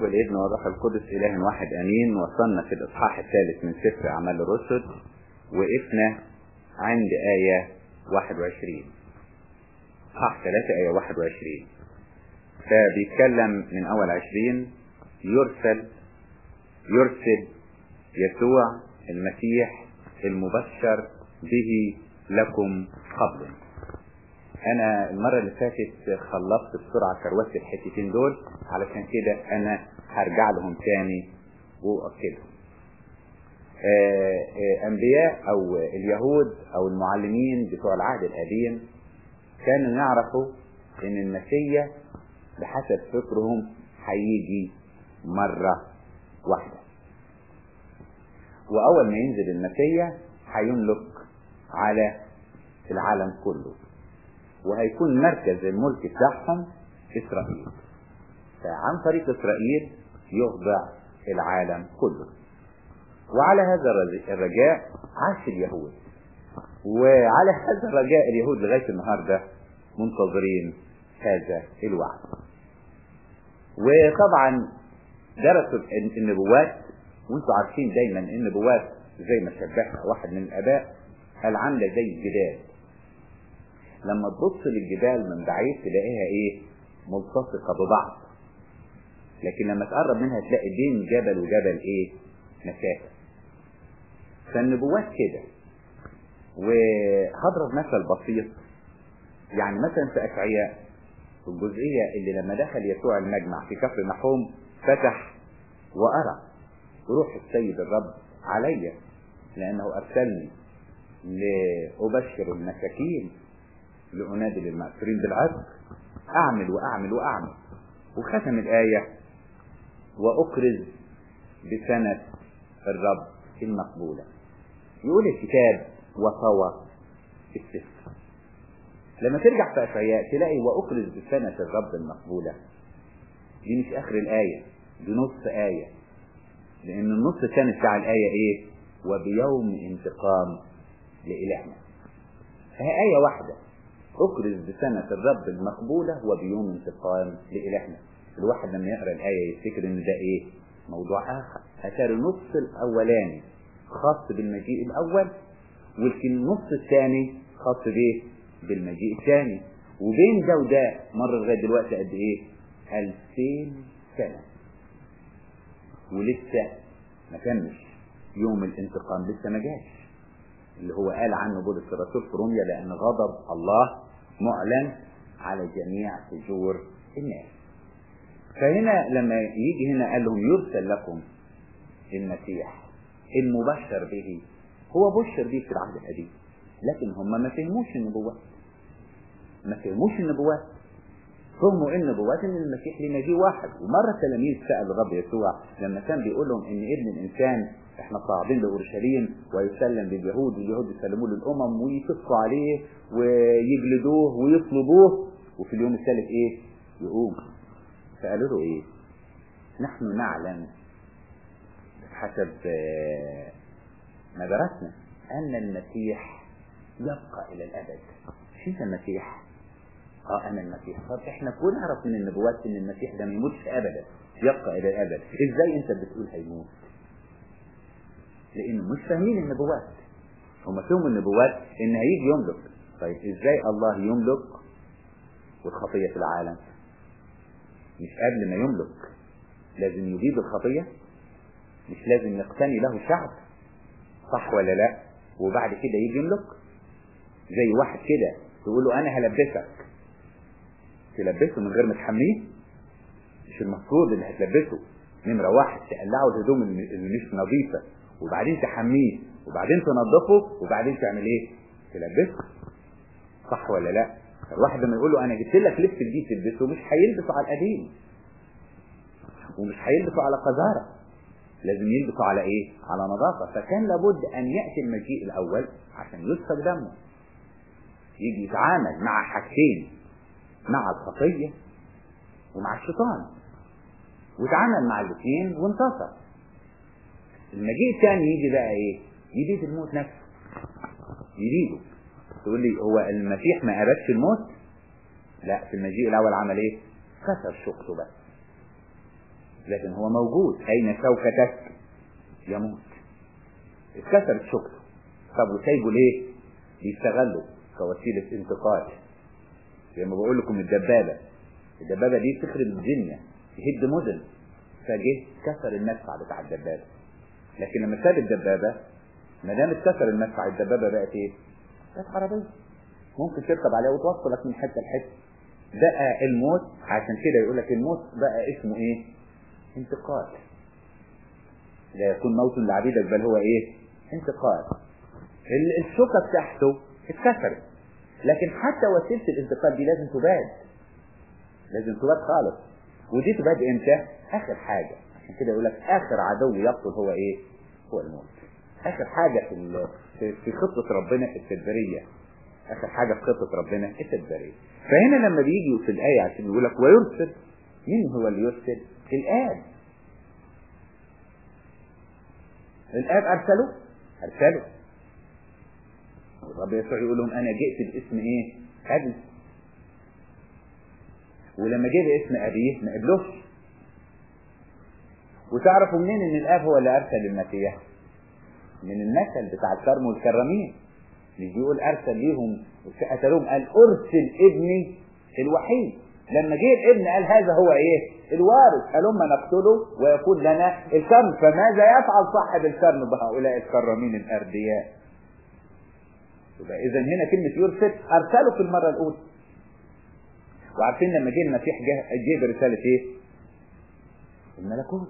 والابن والروح القدس إله واحد أمين وصلنا في الإصحاح الثالث من سفر أعمال الرسل وقفنا عند آية 21 إصحاح 3 آية 21 فبيتكلم من أول 20 يرسل يرسل يسوع المسيح المبشر به لكم قبل انا المرة اللي فاتت خلصت بسرعة كروت الحتتين دول علشان كده انا هرجع لهم تاني واؤكدهم انبياء او اليهود او المعلمين بتوع العهد القديم كانوا يعرفوا ان المسيح بحسب فكرهم هيجي مرة واحدة واول ما ينزل المسيح هيملك على العالم كله وهيكون مركز الملك بتاعهم اسرائيل فعن طريق اسرائيل يخضع العالم كله وعلى هذا الرجاء عاش اليهود وعلى هذا الرجاء اليهود لغاية النهاردة منتظرين هذا الوعد وطبعا درسوا النبوات وانتوا عارفين دايما النبوات زي ما شبهها واحد من الاباء قال عامله زي الجبال لما تبص للجبال من بعيد تلاقيها ايه ملتصقه ببعض لكن لما تقرب منها تلاقي بين جبل وجبل ايه مسافه فالنبوات كده وهضرب مثل بسيط يعني مثلا في اشعياء الجزئيه اللي لما دخل يسوع المجمع في كفر نحوم فتح وارى روح السيد الرب علي لانه ارسلني لأبشر المساكين لأنادي للمأسورين بالعدل أعمل وأعمل وأعمل وختم الآية وأكرز بسنة الرب المقبولة يقول الكتاب وطوى السفر لما ترجع في أشعياء تلاقي وأكرز بسنة الرب المقبولة دي مش آخر الآية دي نص آية لأن النص الثاني بتاع الآية إيه؟ وبيوم انتقام لإلهنا فهي آية واحدة أكرز بسنة الرب المقبولة وبيوم انتقام لإلهنا الواحد لما يقرأ الآية يفتكر إن ده إيه موضوع آخر أثار النص الأولاني خاص بالمجيء الأول ولكن النص الثاني خاص بإيه بالمجيء الثاني وبين ده وده مر لغاية دلوقتي قد إيه ألفين سنة ولسه ما تمش يوم الانتقام لسه ما جاش اللي هو قال عنه بولس الرسول في روميا لأن غضب الله معلن على جميع فجور الناس فهنا لما يجي هنا قال لهم يرسل لكم المسيح المبشر به هو بشر به في العهد القديم لكن هم ما فهموش النبوات ما فهموش النبوات فهموا ان النبوات ان المسيح ليه مجيء واحد ومره التلاميذ سال الرب يسوع لما كان بيقول لهم ان ابن الانسان احنا صاعدين لاورشليم ويسلم لليهود واليهود يسلموه للامم ويصفوا عليه ويجلدوه ويصلبوه وفي اليوم الثالث ايه يقوم فقالوا له ايه نحن نعلم حسب ما درسنا ان المسيح يبقى الى الابد مش المسيح اه انا المسيح طب احنا كلنا نعرف من النبوات ان المسيح ده ما يموتش ابدا يبقى الى الابد ازاي انت بتقول هيموت لان مش فاهمين النبوات هم فهموا النبوات ان هيجي يملك طيب ازاي الله يملك والخطيه في العالم مش قبل ما يملك لازم يبيد الخطيه مش لازم يقتني له شعب صح ولا لا وبعد كده يجي يملك زي واحد كده تقول له انا هلبسك تلبسه من غير ما تحميه مش المفروض اللي هتلبسه نمرة واحد تقلعه الهدوم اللي مش نظيفة وبعدين تحميه وبعدين تنظفه وبعدين تعمل ايه تلبسه صح ولا لا الواحد لما يقول له انا جبت لك لبس جديد تلبسه مش هيلبسه على القديم ومش هيلبسه على قذارة لازم يلبسه على ايه على نظافة فكان لابد ان يأتي المجيء الاول عشان يسفك دمه يجي يتعامل مع حاجتين مع الخطية ومع الشيطان وتعامل مع الاثنين وانتصر المجيء الثاني يجي بقى ايه يجي الموت نفسه يجيبه تقول لي هو المسيح ما أبدش الموت لا في المجيء الأول عمل ايه كسر شقته بس لكن هو موجود أين شوكتك يموت اتكسرت شوكته طب وسايبه ليه بيستغله كوسيلة انتقال زي ما بقول لكم الدبابة الدبابة دي تخرب الدنيا تهد مدن فجه كسر المدفع بتاع الدبابة لكن لما ساب الدبابة ما دام اتكسر المدفع الدبابة بقت ايه؟ بقت عربية ممكن تركب عليها وتوصلك من حتة لحتة بقى الموت عشان كده يقول لك الموت بقى اسمه ايه؟ انتقال لا يكون موت لعبيدك بل هو ايه؟ انتقال الشوكة بتاعته اتكسرت لكن حتى وسيلة الانتقال دي لازم تباد لازم تباد خالص ودي تباد امتى؟ اخر حاجة عشان كده يقول لك اخر عدو يقتل هو ايه؟ هو الموت اخر حاجة في في خطة ربنا في التدبيرية اخر حاجة في خطة ربنا التدبيرية فهنا لما بيجي في الآية عشان يقول لك ويرسل مين هو اللي يرسل؟ الآب الآب أرسله أرسله الرب يسوع يقول لهم أنا جئت باسم إيه؟ أبي ولما جه باسم أبيه ما قبلوش وتعرفوا منين إن الآب هو اللي أرسل المسيح؟ من المثل بتاع الكرم والكرامين مش بيقول أرسل ليهم قتلوهم قال أرسل ابني الوحيد لما جه الابن قال هذا هو ايه الوارث هلما نقتله ويكون لنا الكرم فماذا يفعل صاحب الكرم بهؤلاء الكرامين الاردياء يبقى اذا هنا كلمة يرسل ارسله في المرة الاولى وعارفين لما جه المسيح جه, جه برسالة ايه الملكوت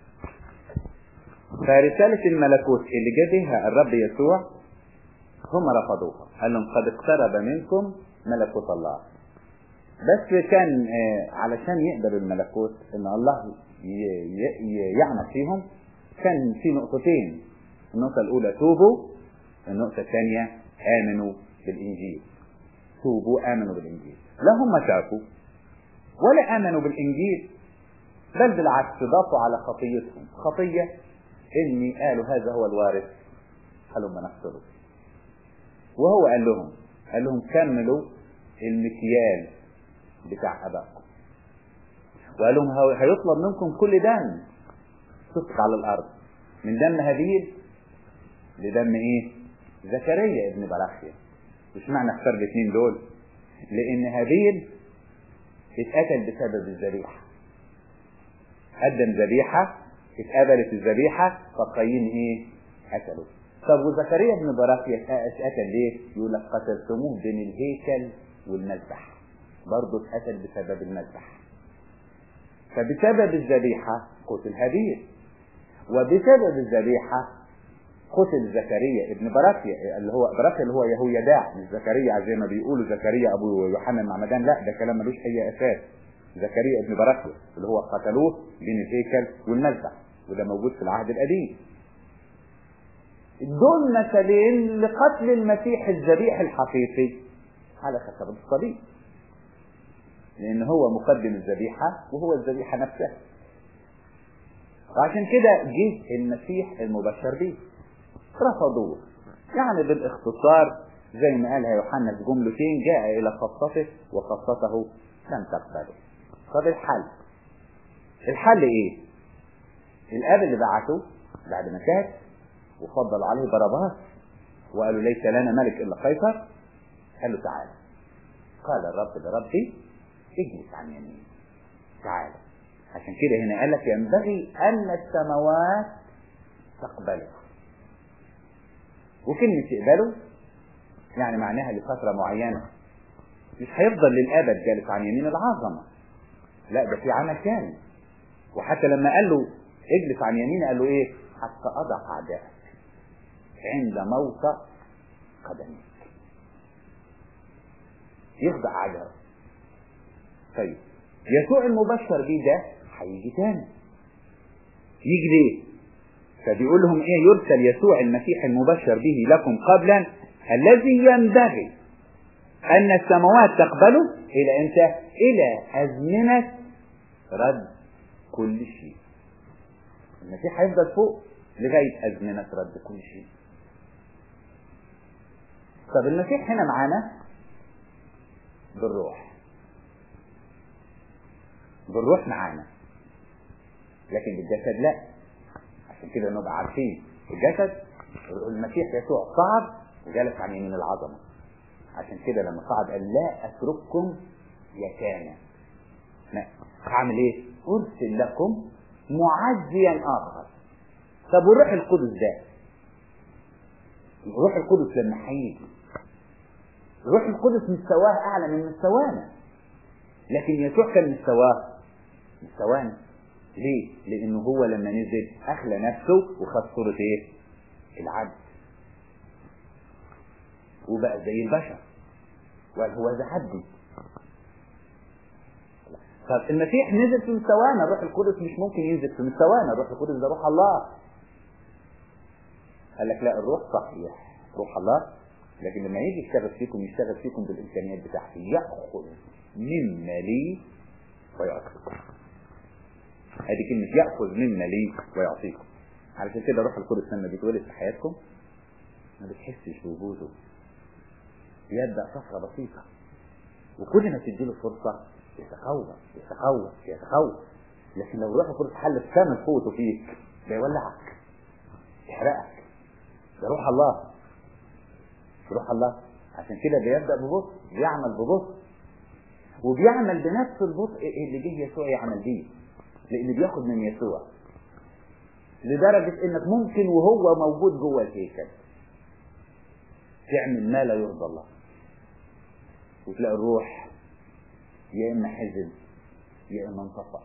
فرسالة الملكوت اللي جه بها الرب يسوع هم رفضوها قال لهم قد اقترب منكم ملكوت الله بس كان علشان يقدر الملكوت ان الله يعمل فيهم كان في نقطتين النقطة الأولى توبوا النقطة الثانية آمنوا بالإنجيل توبوا آمنوا بالإنجيل لا هم شافوا ولا آمنوا بالإنجيل بل بالعكس ضافوا على خطيتهم خطية إني قالوا هذا هو الوارث قالوا ما نقتله وهو قال لهم قال لهم كملوا المكيال بتاع أباكم وقال لهم هيطلب منكم كل دم تسقط على الأرض من دم هابيل لدم إيه؟ زكريا ابن براخيا مش معنى اختار الاثنين دول لأن هابيل اتقتل بسبب الذبيحة قدم ذبيحة اتقبلت الذبيحة فقايين ايه؟ قتلوا طب وزكريا ابن براخيا اتقتل ليه؟ يقول لك قتلتموه بين الهيكل والمذبح برضه اتقتل بسبب المذبح فبسبب الذبيحة قتل هابيل وبسبب الذبيحة قتل زكريا ابن براكيا اللي هو براكيا اللي هو يهويداع مش زكريا زي ما بيقولوا زكريا ابو يوحنا المعمدان لا ده كلام ملوش اي اساس زكريا ابن براكيا اللي هو قتلوه بين الهيكل والمذبح وده موجود في العهد القديم دول مثلين لقتل المسيح الذبيح الحقيقي على خشبة الصليب لأن هو مقدم الذبيحة وهو الذبيحة نفسها وعشان كده جه المسيح المبشر به رفضوه يعني بالاختصار زي ما قالها يوحنا في جملتين جاء إلى خاصته وخاصته لم تقبله طب الحل الحل ايه الاب اللي بعته بعد ما كات وفضل عليه باراباس وقالوا ليس لنا ملك الا قيصر قال له تعالى قال الرب لربي اجلس عن يمين تعالى عشان كده هنا قال لك ينبغي ان السماوات تقبله وكلمة تقبله يعني معناها لفترة معينة مش هيفضل للأبد جالس عن يمين العظمة لا ده في عمل كامل وحتى لما قال له اجلس عن يمين قال له ايه حتى اضع اعدائك عند موطأ قدميك يخضع اعدائه طيب يسوع المبشر بيه ده هيجي تاني يجي ليه فبيقول لهم ايه يرسل يسوع المسيح المبشر به لكم قبلا الذي ينبغي ان السماوات تقبله الى امتى الى ازمنه رد كل شيء المسيح هيفضل فوق لغايه ازمنه رد كل شيء طب المسيح هنا معانا بالروح بالروح معانا لكن الجسد لا عشان كده نبقى عارفين الجسد المسيح يسوع صعد وجلس عن يمين العظمة عشان كده لما صعد قال لا اترككم يتامى هعمل ايه ارسل لكم معزيا اخر طب والروح القدس ده الروح القدس لما هيجي الروح القدس مستواه اعلى من مستوانا لكن يسوع كان مستواه مستوانا ليه؟ لانه هو لما نزل اخلى نفسه وخد صورة ايه؟ العبد وبقى زي البشر وقال هو ذا عبدي طب المسيح نزل في مستوانا الروح القدس مش ممكن ينزل في مستوانا الروح القدس ده روح الله قال لك لا الروح صحيح روح الله لكن لما يجي يشتغل فيكم يشتغل فيكم بالامكانيات بتاعته ياخذ مما لي ويعطيكم هذه كلمة يأخذ مما لي ويعطيكم علشان كده روح القدس لما بيتولد في حياتكم ما بتحسش بوجوده يبدأ صفرة بسيطة وكل ما تديله فرصة يتقوى يتقوى يتقوى لكن لو روح القدس حل كامل قوته فيك ده يولعك يحرقك ده روح الله روح الله عشان كده بيبدأ ببطء بيعمل ببطء وبيعمل بنفس البطء اللي جه يسوع يعمل بيه لان بياخد من يسوع لدرجة انك ممكن وهو موجود جوه الهيكل تعمل ما لا يرضى الله وتلاقي الروح يا اما حزن يا اما انتصر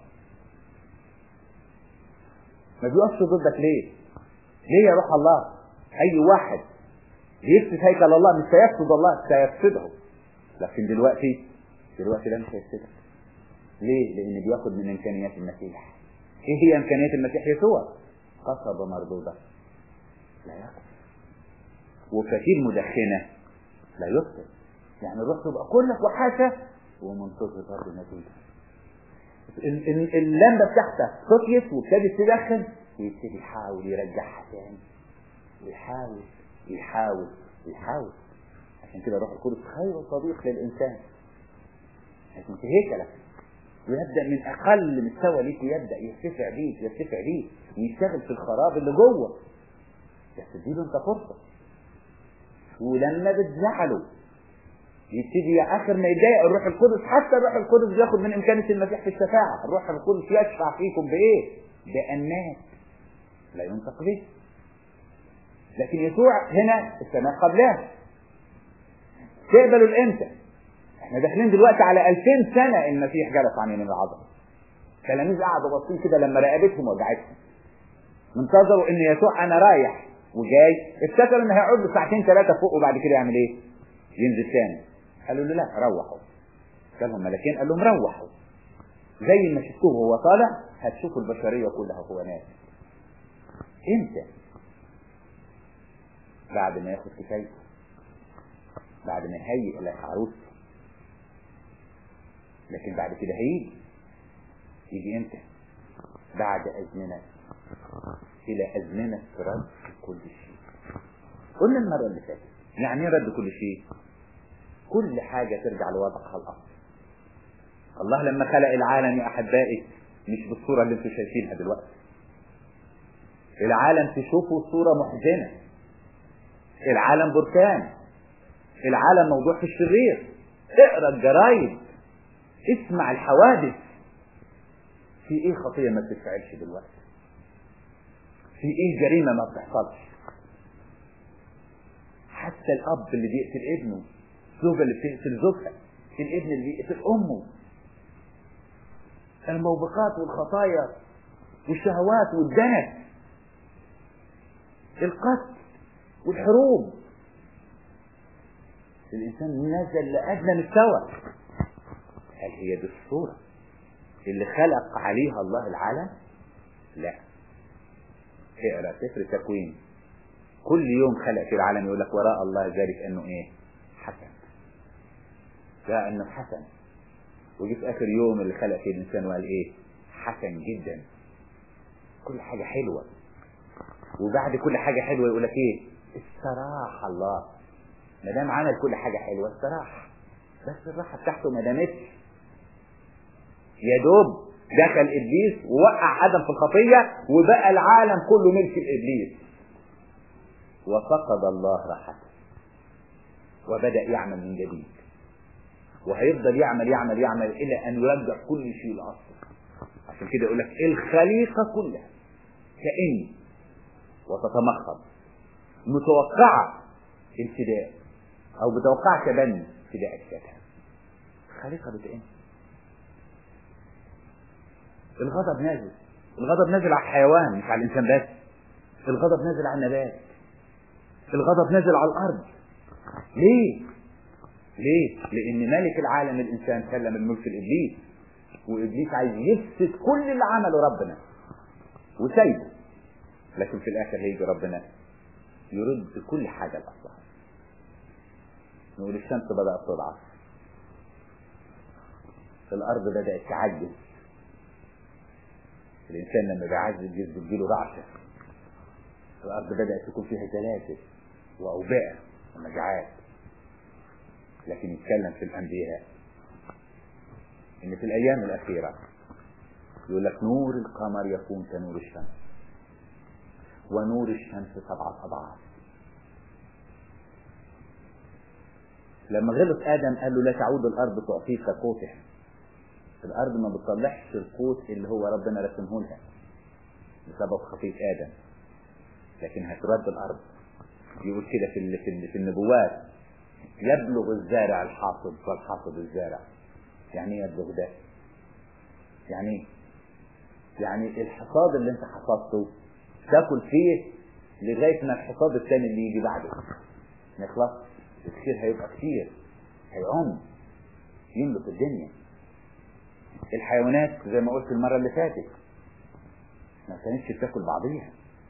ما بيقفش ضدك ليه ليه يا روح الله اي واحد بيفسد هيكل الله مش سيفسد الله سيفسده لكن دلوقتي دلوقتي ده مش هيفسدك ليه لان بياخد من امكانيات المسيح ايه هي امكانيات المسيح يسوع قصبة مردودة لا يقصد وفتيل مدخنة لا يقصد يعني الروح تبقى كلك وحاشة ومنتظر برضه نتيجة اللمبة بتاعتك سطيت وابتدت تدخن ويبتدي يحاول يرجعها تاني ويحاول يحاول يحاول عشان كده روح القدس خير صديق للإنسان عشان في هيكلك ويبدأ من أقل مستوى ليك ويبدأ يرتفع بيك يرتفع بيك ويشتغل في الخراب اللي جوه بس تديله انت فرصة ولما بتزعله يبتدي آخر ما يضايق الروح القدس حتى الروح القدس بياخد من إمكانية المسيح في الشفاعة الروح القدس يشفع فيكم بإيه؟ بأنات لا ينطق به لكن يسوع هنا السماء قبلها تقبلوا الامتى احنا داخلين دلوقتي على 2000 سنة المسيح جلس عن يمين العظمة تلاميذ قعدوا باصين كده لما رقبتهم وجعتهم منتظروا ان يسوع انا رايح وجاي افتكروا ان هيقعد له ساعتين ثلاثة فوق وبعد كده يعمل ايه؟ ينزل تاني قالوا له لا روحوا قال لهم ملكين قال لهم روحوا زي ما شفتوه وهو طالع هتشوفوا البشرية كلها هو ناس امتى؟ بعد ما ياخد كفايته بعد ما يهيئ لك عروسته لكن بعد كده هيجي يجي امتى بعد ازمنه الى ازمنه رد كل شيء قلنا المره اللي فاتت يعني ايه رد كل شيء كل حاجه ترجع لوضعها الاصل الله لما خلق العالم يا احبائي مش بالصوره اللي انتم شايفينها دلوقتي العالم تشوفه صوره محزنه العالم بركان العالم موضوع في الشرير اقرا الجرايد اسمع الحوادث في ايه خطيه ما بتتفعلش دلوقتي في ايه جريمه ما بتحصلش حتى الاب اللي بيقتل ابنه الزوجه اللي بتقتل زوجها الابن اللي بيقتل امه الموبقات والخطايا والشهوات والدنس القتل والحروب الإنسان نزل لأدنى مستوى هل هي دي الصورة اللي خلق عليها الله العالم لا اقرا سفر تكوين كل يوم خلق في العالم يقول لك وراء الله ذلك انه ايه حسن لا انه حسن وجي في اخر يوم اللي خلق فيه الانسان وقال ايه حسن جدا كل حاجة حلوة وبعد كل حاجة حلوة يقول لك ايه استراح الله ما دام عمل كل حاجة حلوة استراح بس الراحة بتاعته ما دامتش يا دوب دخل ابليس ووقع ادم في الخطيه وبقى العالم كله ملك لابليس وفقد الله راحته وبدا يعمل من جديد وهيفضل يعمل يعمل يعمل الى ان يرجع كل شيء لاصله عشان كده يقول لك الخليقه كلها كأن وتتمخض متوقعه ابتداء او متوقعه تبني ابتداء اجسادها الخليقه بتئن الغضب نازل الغضب نازل على الحيوان مش على الانسان بس الغضب نازل على النبات الغضب نازل على الارض ليه ليه لان ملك العالم الانسان سلم الملك لابليس وابليس عايز يفسد كل اللي عمله ربنا وسايبه لكن في الاخر هيجي ربنا يرد كل حاجه لاصلها نقول الشمس بدات تضعف الارض بدات تعجز الانسان لما بيعجز بتجيله رعشه الارض بدات يكون فيها زلازل واوبئه ومجاعات لكن يتكلم في الانبياء ان في الايام الاخيره يقول لك نور القمر يكون كنور الشمس ونور الشمس سبعة أضعاف لما غلط آدم قال له لا تعود الأرض تعطيك قوتها الأرض ما بتطلعش القوت اللي هو ربنا رسمه لها بسبب خطية آدم لكن هترد الأرض يقول كده في في, في النبوات يبلغ الزارع الحاصد والحاصد الزارع يعني ايه يبلغ ده؟ يعني ايه؟ يعني الحصاد اللي انت حصدته تاكل فيه لغايه ما الحصاد الثاني اللي يجي بعده ما يخلص الخير هيبقى كتير هيعم يملك الدنيا الحيوانات زي ما قلت المره اللي فاتت ما كانتش بتاكل بعضيها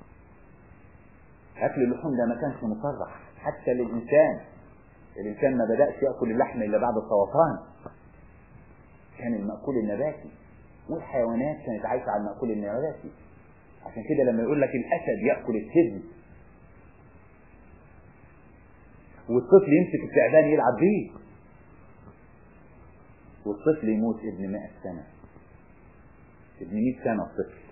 اكل اللحوم ده ما كانش مصرح حتى للانسان الانسان ما بداش ياكل اللحم الا بعد السرطان كان المأكول النباتي والحيوانات كانت عايشه على المأكول النباتي عشان كده لما يقول لك الاسد ياكل السجن والطفل يمسك التعبان يلعب بيه والطفل يموت ابن 100 سنه ابن 100 سنه الطفل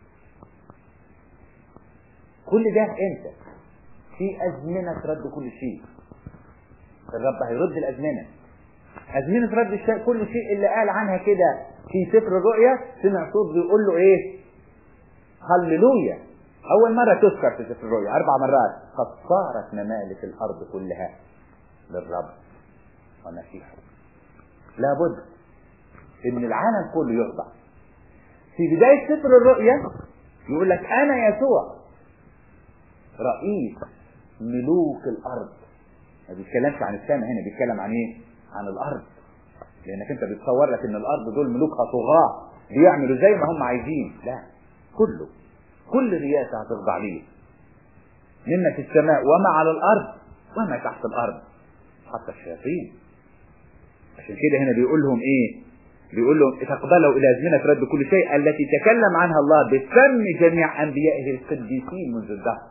كل ده امتى في ازمنه ترد كل شيء الرب هيرد الازمنه ازمنه رد الشيء كل شيء اللي قال عنها كده في سفر الرؤيا سمع صوت بيقول له ايه هللويا أول مرة تذكر في سفر الرؤيا أربع مرات قد صارت ممالك الأرض كلها للرب ومسيحه لابد إن العالم كله يخضع في بداية سفر الرؤيا يقول لك أنا يسوع رئيس ملوك الأرض ما بيتكلمش عن السماء هنا بيتكلم عن إيه؟ عن الأرض لأنك أنت بتصور لك إن الأرض دول ملوكها طغاة بيعملوا زي ما هم عايزين لا كله كل رياسة هتخضع ليه مما في السماء وما على الأرض وما تحت الأرض حتى الشياطين عشان كده هنا بيقول لهم إيه بيقول لهم تقبلوا إلى أزمنة رد كل شيء التي تكلم عنها الله بفم جميع أنبيائه القديسين منذ الدهر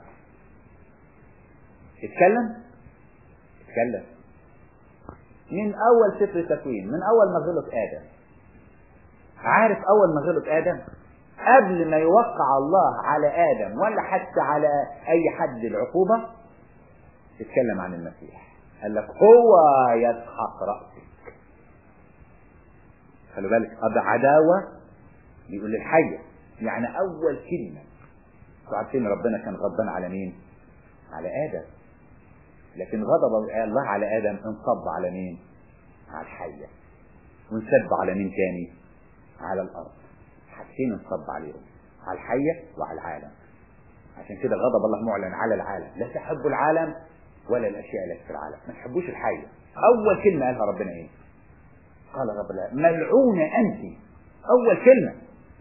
اتكلم اتكلم من أول سفر تكوين من أول ما غلط آدم عارف أول ما غلط آدم قبل ما يوقع الله على آدم ولا حتى على أي حد العقوبة اتكلم عن المسيح قال لك هو يسحق رأسك خلوا بالك قد عداوة بيقول للحية يعني أول كلمة انتوا عارفين ربنا كان غضبان على مين؟ على آدم لكن غضب الله على آدم انصب على مين؟ على الحية وانسب على مين تاني؟ على الأرض حاجتين انصب عليهم على الحية وعلى العالم عشان كده غضب الله معلن على العالم لا تحبوا العالم ولا الأشياء التي في العالم ما تحبوش الحية أول كلمة قالها ربنا إيه قال رب الله ملعونة أنت أول كلمة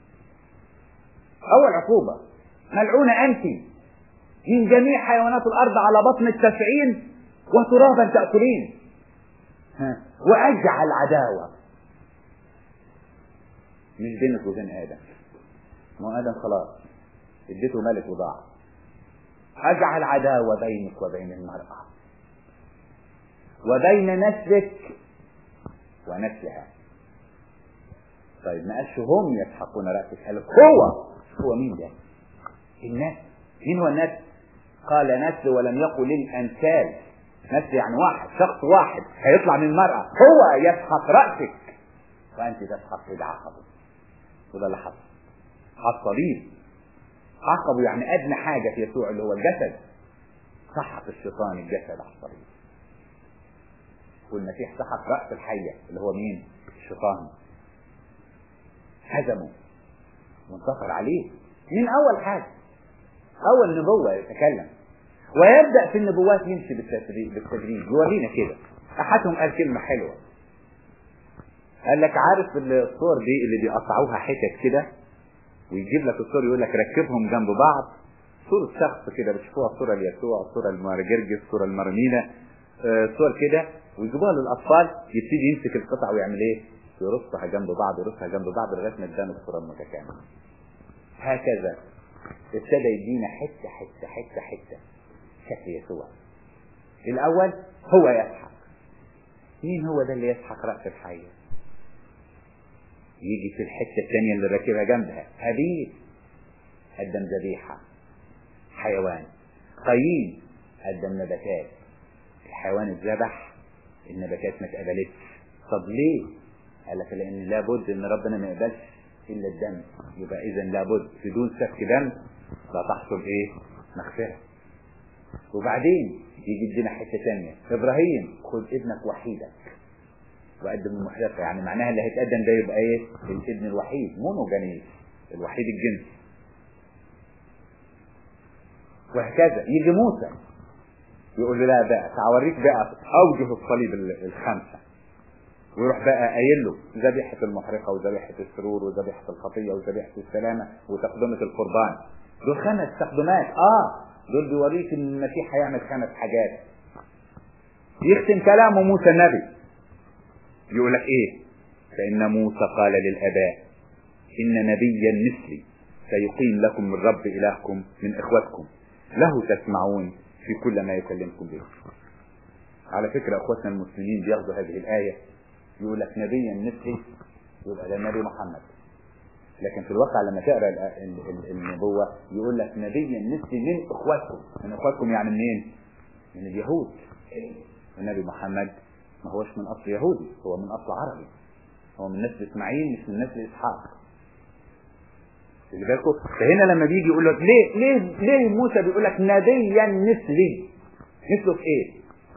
أول عقوبة ملعونة أنت من جميع حيوانات الأرض على بطن التسعين وترابا تأكلين ها. وأجعل عداوة مش بينك وبين آدم ما هو آدم خلاص اديته ملك وضاع أجعل عداوة بينك وبين المرأة وبين نسلك ونسلها طيب ما قالش هم يسحقون رأسك قال هو هو مين ده الناس مين هو الناس قال نسل ولم يقل الأمثال نسل يعني واحد شخص واحد هيطلع من المرأة هو يسحق رأسك وأنت تسحق يد عقبه وده اللي حصل الصليب عقبه يعني أدنى حاجة في يسوع اللي هو الجسد سحق الشيطان الجسد على الصليب والمسيح سحق رأس الحية اللي هو مين الشيطان هزمه وانتصر عليه من أول حاجة أول نبوة يتكلم ويبدأ في النبوات يمشي بالتدريج بالتدريج يورينا كده أحدهم قال كلمة حلوة قال لك عارف الصور دي اللي بيقطعوها حتت كده ويجيب لك الصور يقول لك ركبهم جنب بعض صورة شخص كده بتشوفوها الصورة ليسوع الصورة لمارجرجس الصورة لمرمينا آه صور كده ويجيبوها للأطفال يبتدي يمسك القطع ويعمل ايه؟ يرصها جنب بعض يرصها جنب بعض لغاية ما تبان الصورة المتكاملة هكذا ابتدى يدينا حتة حتة حتة حتة شكل يسوع الأول هو يسحق مين هو ده اللي يسحق رأس الحية يجي في الحتة الثانية اللي راكبها جنبها هابيل قدم ذبيحة حيوان قايين قدم نباتات الحيوان اتذبح النباتات ما اتقبلتش طب ليه؟ قال لك لأن لابد إن ربنا ما يقبلش إلا الدم يبقى إذا لابد بدون سفك دم لا تحصل إيه؟ مغفرة وبعدين يجي يدينا حتة ثانية إبراهيم خذ ابنك وحيدك وقدم المحرقة يعني معناها اللي هيتقدم ده يبقى إيه؟ الابن الوحيد مونوجانيز الوحيد الجنس وهكذا يجي موسى يقول له لا بقى تعوريك بقى أوجه الصليب الخمسة ويروح بقى قايل له ذبيحة المحرقة وذبيحة السرور وذبيحة الخطية وذبيحة السلامة وتقدمة القربان دول خمس تقدمات اه دول بيوريك ان المسيح هيعمل خمس حاجات يختم كلامه موسى النبي يقول لك ايه فان موسى قال للاباء ان نبيا مثلي سيقيم لكم الرب الهكم من اخوتكم له تسمعون في كل ما يكلمكم به على فكرة اخوتنا المسلمين بياخدوا هذه الايه يقول لك نبيا مثلي يبقى ده النبي محمد لكن في الواقع لما تقرا النبوه يقول لك نبيا مثلي من اخواتكم من اخواتكم يعني منين؟ من اليهود النبي محمد ما هوش من اصل يهودي هو من اصل عربي هو من نسل اسماعيل مش من نسل اسحاق اللي بالكم فهنا لما بيجي يقول لك ليه ليه ليه موسى بيقول لك نبيا مثلي مثله في ايه؟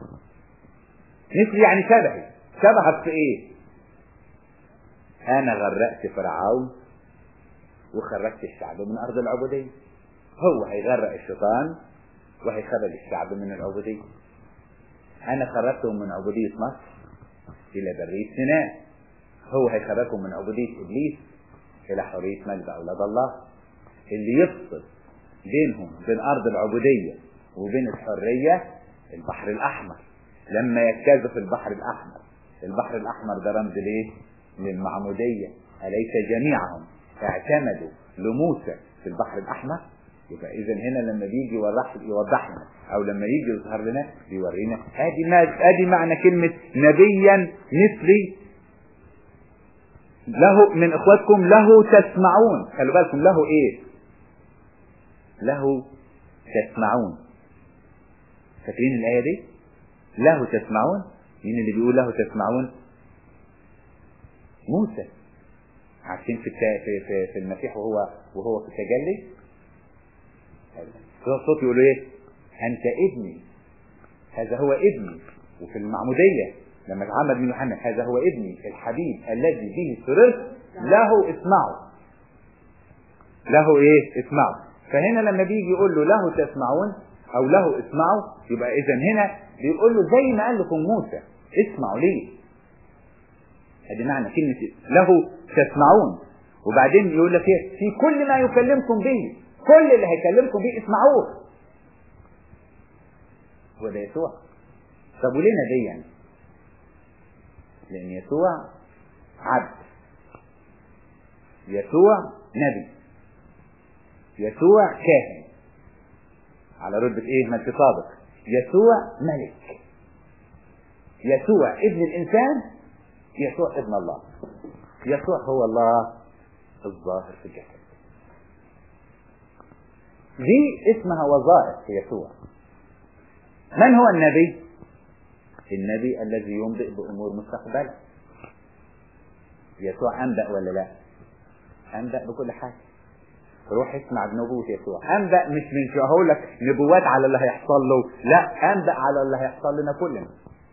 مثلي يعني شبهي شبهك في ايه انا غرقت فرعون وخرجت الشعب من ارض العبودية هو هيغرق الشيطان وهيخرج الشعب من العبودية انا خرجتهم من عبودية مصر الى برية سيناء هو هيخرجهم من عبودية ابليس الى حرية مجد اولاد الله اللي يفصل بينهم بين ارض العبودية وبين الحرية البحر الاحمر لما يجتازوا في البحر الاحمر البحر الأحمر ده رمز ليه؟ للمعمودية أليس جميعهم اعتمدوا لموسى في البحر الأحمر؟ يبقى إذا هنا لما بيجي يوضح يوضح لنا أو لما يجي يظهر لنا بيورينا أدي ما أدي معنى كلمة نبيا مثلي له من إخواتكم له تسمعون خلوا بالكم له إيه؟ له تسمعون فاكرين الآية دي؟ له تسمعون مين اللي بيقول له تسمعون موسى عارفين في في في, في المسيح وهو وهو في التجلي الصوت يقول ايه انت ابني هذا هو ابني وفي المعمودية لما اتعمد من يوحنا هذا هو ابني الحبيب الذي به سررت له اسمعوا له ايه اسمعوا فهنا لما بيجي يقول له له تسمعون او له اسمعوا يبقى اذا هنا بيقول له زي ما قال لكم موسى اسمعوا ليه ادي معنى كلمة له تسمعون وبعدين يقول لك ايه في كل ما يكلمكم به كل اللي هيكلمكم به اسمعوه هو ده يسوع طب وليه نبيا لان يسوع عبد يسوع نبي يسوع كاهن على رتبة ايه ما صادق يسوع ملك يسوع ابن الانسان يسوع ابن الله يسوع هو الله الظاهر في الجسد دي اسمها وظائف في يسوع من هو النبي النبي الذي ينبئ بأمور مستقبلة يسوع أنبأ ولا لا أنبأ بكل حاجة روح اسمع بنبوة يسوع أنبأ مش من شو هقول لك نبوات على اللي هيحصل له لا أنبأ على اللي هيحصل لنا كلنا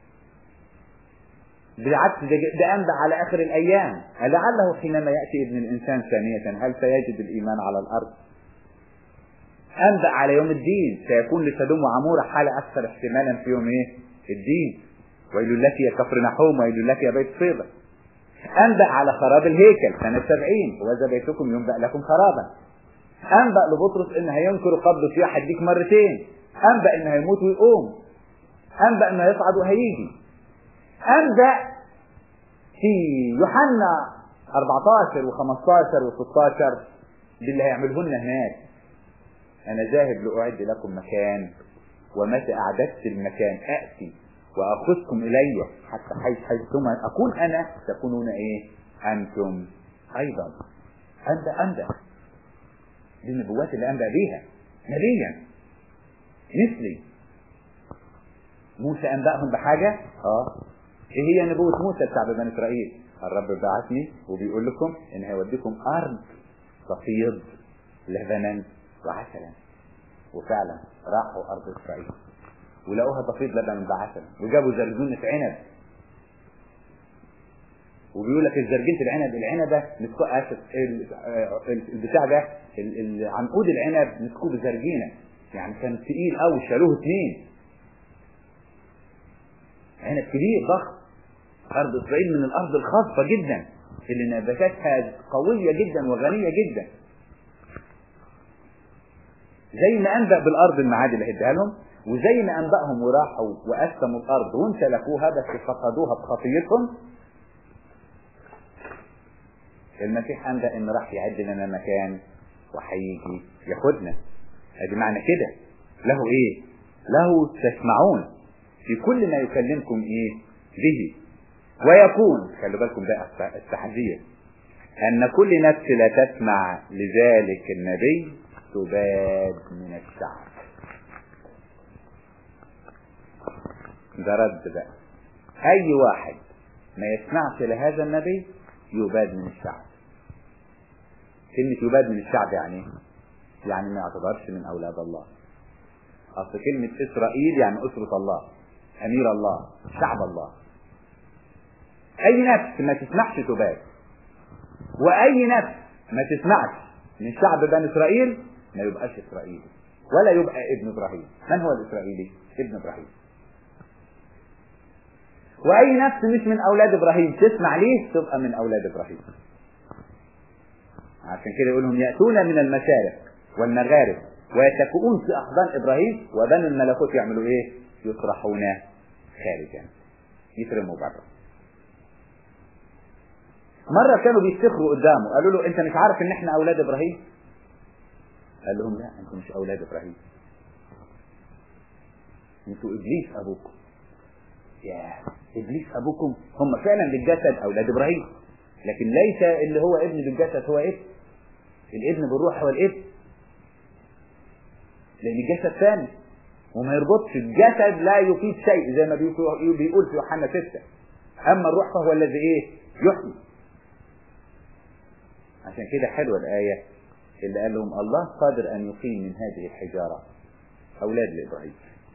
بالعكس ده, ده أنبأ على آخر الأيام لعله حينما يأتي ابن الإنسان ثانية هل سيجد الإيمان على الأرض أنبأ على يوم الدين سيكون لسدوم وعمورة حالة أكثر احتمالا في يوم إيه؟ الدين ويل لك يا كفر نحوم ويل لك يا بيت صيدا أنبأ على خراب الهيكل سنة سبعين وإذا بيتكم ينبأ لكم خرابا أنبأ لبطرس إن هينكر قبض سياح هيديك مرتين أنبأ إن هيموت ويقوم أنبأ إنه هيصعد وهيجي أنبأ في يوحنا 14 و15 و16 باللي هيعمله لنا هناك أنا ذاهب لأعد لكم مكان ومتى أعددت المكان أأتي وأخذكم إلي حتى حيث حيثما أكون أنا تكونون إيه أنتم أيضا أنبأ أنبأ دي النبوات اللي أنبأ بيها نبيا مثلي موسى أنبأهم بحاجة اه ايه هي نبوة موسى بتاع بني اسرائيل الرب بعثني وبيقول لكم ان هيوديكم ارض تفيض لبنا وعسلا وفعلا راحوا ارض اسرائيل ولقوها تفيض لبنا وعسلا وجابوا زرزونة عنب وبيقول لك الزرجنة العنب العنبة مسكوه اسف البتاع ده عنقود العنب مسكوه بزرجينة يعني كان تقيل قوي شالوه اثنين عنب كبير ضخم أرض إسرائيل من الأرض الخاصة جدا اللي نباتاتها قوية جدا وغنية جدا زي ما أنبأ بالأرض المعادي اللي هديها لهم وزي ما أنبأهم وراحوا وقسموا الأرض وامتلكوها بس فقدوها بخطيتهم المسيح أنبأ إن راح يعد لنا مكان وهيجي ياخدنا ادي معنى كده له ايه له تسمعون في كل ما يكلمكم ايه به ويكون خلوا بالكم بقى التحذير ان كل نفس لا تسمع لذلك النبي تباد من الشعب ده رد بقى اي واحد ما يسمعش لهذا النبي يباد من الشعب كلمة يباد من الشعب يعني يعني ما يعتبرش من اولاد الله اصل كلمة اسرائيل يعني اسرة الله امير الله شعب الله اي نفس ما تسمعش تباد واي نفس ما تسمعش من شعب بني اسرائيل ما يبقاش اسرائيلي ولا يبقى ابن ابراهيم من هو الاسرائيلي ابن ابراهيم واي نفس مش من اولاد ابراهيم تسمع ليه تبقى من اولاد ابراهيم عشان كده يقول لهم ياتون من المشارق والمغارب ويتكئون في احضان ابراهيم وبنو الملكوت يعملوا ايه يطرحون خارجا يترموا بره مرة كانوا بيفتخروا قدامه قالوا له انت مش عارف ان احنا اولاد ابراهيم قال لهم لا انتم مش اولاد ابراهيم انتوا ابليس ابوكم يا ابليس ابوكم هم فعلا بالجسد اولاد ابراهيم لكن ليس اللي هو ابن بالجسد هو ابن الابن بالروح هو الابن لان الجسد ثاني وما يربطش الجسد لا يفيد شيء زي ما بيقول في يوحنا 6 اما الروح فهو الذي ايه يحيي عشان كده حلوه الايه اللي قال لهم الله قادر ان يقيم من هذه الحجاره اولاد لابراهيم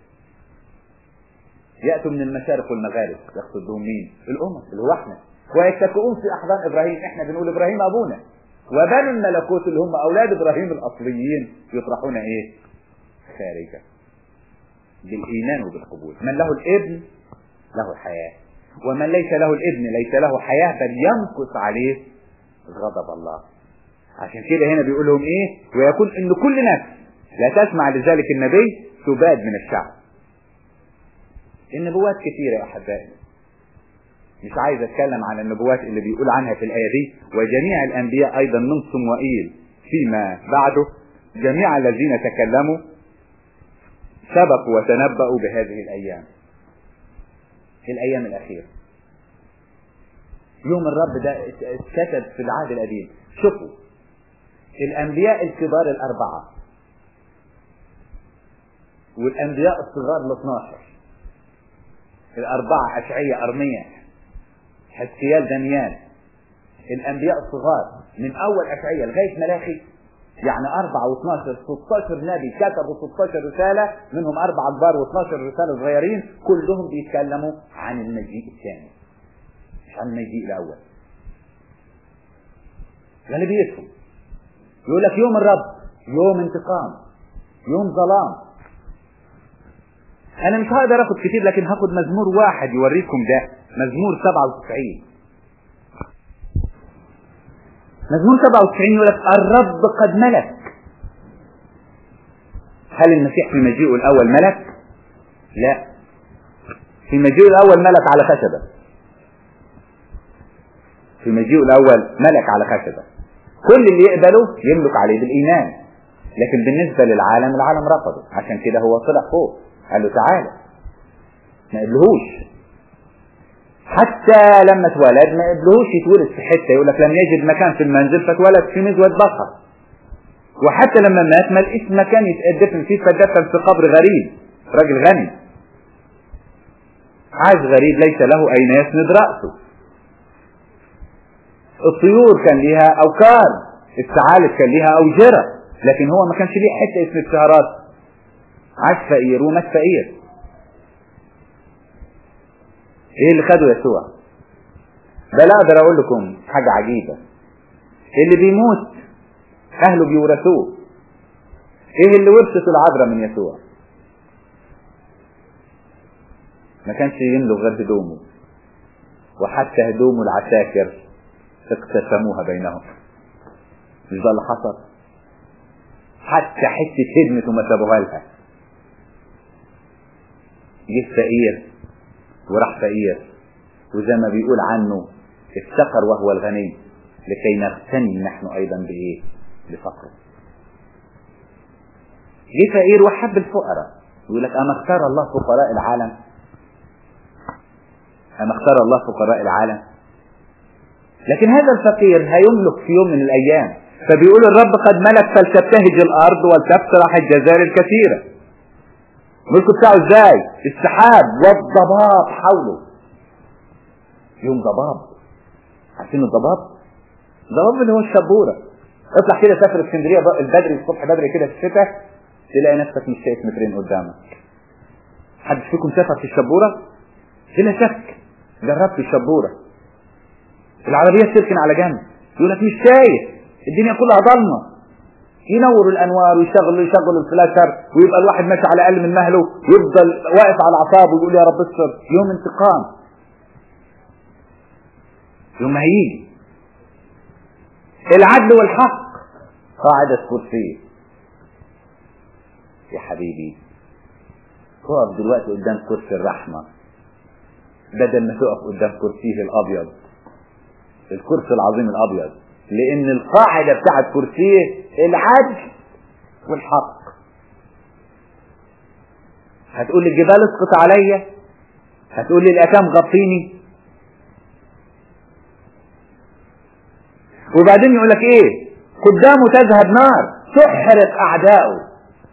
ياتوا من المشارق والمغارب يقصد بهم مين الامم اللي هو احنا ويتكئون في احضان ابراهيم احنا بنقول ابراهيم ابونا وبنو الملكوت اللي هم اولاد ابراهيم الاصليين يطرحون ايه خارجا بالايمان وبالقبول من له الابن له الحياه ومن ليس له الابن ليس له حياه بل يمكث عليه غضب الله عشان كده هنا بيقول لهم ايه ويكون ان كل نفس لا تسمع لذلك النبي تباد من الشعب النبوات كثيره يا احبائي مش عايز اتكلم عن النبوات اللي بيقول عنها في الايه دي وجميع الانبياء ايضا من صموئيل فيما بعده جميع الذين تكلموا سبقوا وتنبأوا بهذه الايام الايام الاخيره يوم الرب ده اتكتب في العهد القديم شوفوا الأنبياء الكبار الأربعة والأنبياء الصغار ال 12 الأربعة أشعية أرمية حسيال دانيال الأنبياء الصغار من أول أشعية لغاية ملاخي يعني أربعة و12 16 نبي كتبوا 16 رسالة منهم أربعة كبار و12 رسالة صغيرين كلهم بيتكلموا عن المجيء الثاني مش عن المجيء الأول غالبيتهم يقول لك يوم الرب يوم انتقام يوم ظلام انا مش هقدر اخد كتير لكن هاخد مزمور واحد يوريكم ده مزمور 97 مزمور 97 يقول لك الرب قد ملك هل المسيح في مجيئه الاول ملك لا في مجيئه الاول ملك على خشبه في مجيئه الاول ملك على خشبه كل اللي يقبله يملك عليه بالايمان لكن بالنسبه للعالم العالم رفضه عشان كده هو طلع فوق قال له تعالى ما قبلهوش حتى لما اتولد ما قبلهوش يتولد في حته يقول لك لم يجد مكان في المنزل فاتولد في مزود بقر وحتى لما مات ما لقيش مكان يتدفن فيه فدفن في قبر غريب راجل غني عايز غريب ليس له اين يسند راسه الطيور كان ليها اوكار الثعالب كان ليها اوجره لكن هو ما كانش ليه حته يسند فيها راسه عاش فقير ومات فقير ايه اللي خده يسوع بل اقدر اقول لكم حاجة عجيبة اللي بيموت اهله بيورثوه ايه اللي ورثت العذراء من يسوع ما كانش يملك غير هدومه وحتى هدومه العساكر اقتسموها بينهم مش ده اللي حصل حتى حتة هدمته ما سابوها لها جه فقير وراح فقير وزي ما بيقول عنه افتقر وهو الغني لكي نغتني نحن ايضا بايه بفقره جه فقير وحب الفقراء يقول لك اما اختار الله فقراء العالم اما اختار الله فقراء العالم لكن هذا الفقير هيملك في يوم من الايام فبيقول الرب قد ملك فلتبتهج الارض ولتفرح الجزائر الكثيره الملك بتاعه ازاي السحاب والضباب حوله يوم ضباب عارفين الضباب الضباب اللي هو الشبورة اطلع كده سافر اسكندرية البدري الصبح بدري كده في الشتاء تلاقي نفسك مش شايف مترين قدامك حد فيكم سافر في الشبورة بلا شك جربت الشبورة العربية تركن على جنب يقول لك مش شايف الدنيا كلها ضلمه ينوروا الانوار ويشغلوا يشغلوا الفلاشر ويبقى الواحد ماشي على اقل من مهله ويفضل واقف على اعصابه ويقول يا رب استر يوم انتقام يوم هيجي العدل والحق قاعدة كرسي يا حبيبي تقف دلوقتي قدام كرسي الرحمة بدل ما تقف قدام كرسيه الابيض الكرسي العظيم الابيض لان القاعدة بتاعت كرسيه العدل والحق هتقول لي الجبال اسقط عليا هتقول لي الاكام غطيني وبعدين يقول لك ايه قدامه تذهب نار تحرق اعدائه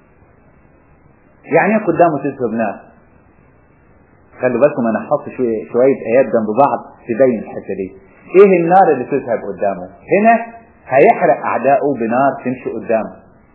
يعني ايه قدامه تذهب نار خلوا بالكم انا هحط شويه شويه ايات جنب بعض تبين الحته دي ايه النار اللي تذهب قدامه هنا هيحرق اعدائه بنار تمشي قدامه